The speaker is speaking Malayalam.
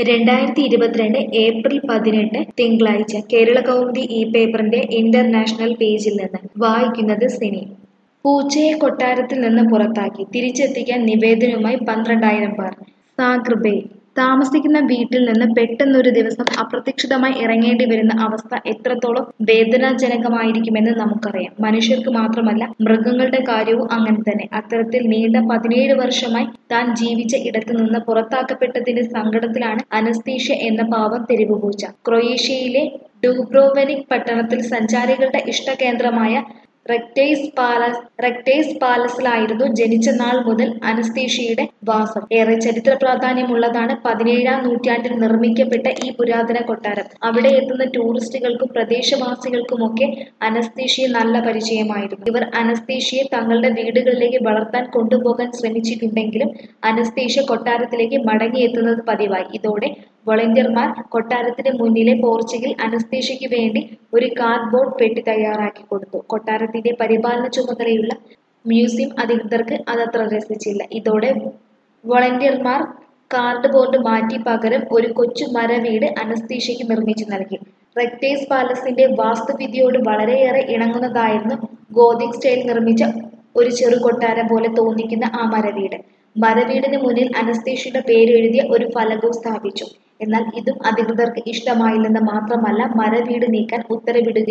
രണ്ടായിരത്തി ഇരുപത്തിരണ്ട് ഏപ്രിൽ പതിനെട്ട് തിങ്കളാഴ്ച കേരള കൗമുദി ഈ പേപ്പറിന്റെ ഇന്റർനാഷണൽ പേജിൽ നിന്ന് വായിക്കുന്നത് സിനി പൂച്ചയെ കൊട്ടാരത്തിൽ നിന്ന് പുറത്താക്കി തിരിച്ചെത്തിക്കാൻ നിവേദനവുമായി പന്ത്രണ്ടായിരം പേർ സാഗ്രബേ താമസിക്കുന്ന വീട്ടിൽ നിന്ന് പെട്ടെന്നൊരു ദിവസം അപ്രതീക്ഷിതമായി ഇറങ്ങേണ്ടി വരുന്ന അവസ്ഥ എത്രത്തോളം വേദനാജനകമായിരിക്കുമെന്ന് നമുക്കറിയാം മനുഷ്യർക്ക് മാത്രമല്ല മൃഗങ്ങളുടെ കാര്യവും അങ്ങനെ തന്നെ അത്തരത്തിൽ നീണ്ട പതിനേഴ് വർഷമായി താൻ ജീവിച്ച ഇടത്തു നിന്ന് പുറത്താക്കപ്പെട്ടതിന്റെ സങ്കടത്തിലാണ് അനസ്തീഷ്യ എന്ന പാവം തെരുവുപൂച്ച ക്രൊയേഷ്യയിലെ ഡൂബ്രോവനിക് പട്ടണത്തിൽ സഞ്ചാരികളുടെ ഇഷ്ടകേന്ദ്രമായ റെക്ടേഴ്സ് പാലസ് റെക്ടേഴ്സ് പാലസിലായിരുന്നു ജനിച്ച നാൾ മുതൽ അനസ്തീഷ്യയുടെ വാസം ഏറെ ചരിത്ര പ്രാധാന്യമുള്ളതാണ് പതിനേഴാം നൂറ്റാണ്ടിൽ നിർമ്മിക്കപ്പെട്ട ഈ പുരാതന കൊട്ടാരം അവിടെ എത്തുന്ന ടൂറിസ്റ്റുകൾക്കും പ്രദേശവാസികൾക്കുമൊക്കെ അനസ്തീഷ്യയെ നല്ല പരിചയമായിരുന്നു ഇവർ അനസ്തീഷ്യയെ തങ്ങളുടെ വീടുകളിലേക്ക് വളർത്താൻ കൊണ്ടുപോകാൻ ശ്രമിച്ചിട്ടുണ്ടെങ്കിലും അനസ്തീഷ്യ കൊട്ടാരത്തിലേക്ക് മടങ്ങിയെത്തുന്നത് പതിവായി ഇതോടെ വോളണ്ടിയർമാർ കൊട്ടാരത്തിന് മുന്നിലെ പോർച്ചുഗൽ അനസ്തീഷ്യയ്ക്ക് വേണ്ടി ഒരു കാർഡ്ബോർഡ് പെട്ടി തയ്യാറാക്കി കൊടുത്തു കൊട്ടാരത്തിന്റെ പരിപാലന ചുമതലയുള്ള മ്യൂസിയം അധികൃതർക്ക് അതത്ര രസിച്ചില്ല ഇതോടെ വോളണ്ടിയർമാർ കാർഡ് ബോർഡ് മാറ്റി പകരം ഒരു കൊച്ചു മരവീട് അനസ്തീഷ്യയ്ക്ക് നിർമ്മിച്ചു നൽകി റെക്ടേഴ്സ് പാലസിന്റെ വാസ്തുവിദ്യയോട് വളരെയേറെ ഇണങ്ങുന്നതായിരുന്നു ഗോതിക് സ്റ്റൈൽ നിർമ്മിച്ച ഒരു ചെറു കൊട്ടാരം പോലെ തോന്നിക്കുന്ന ആ മരവീട് മരവീടിന് മുന്നിൽ അനസ്തീഷ്യയുടെ പേരെഴുതിയ ഒരു ഫലകവും സ്ഥാപിച്ചു എന്നാൽ ഇതും അധികൃതർക്ക് ഇഷ്ടമായില്ലെന്ന് മാത്രമല്ല മരവീട് നീക്കാൻ ഉത്തരവിടുകയും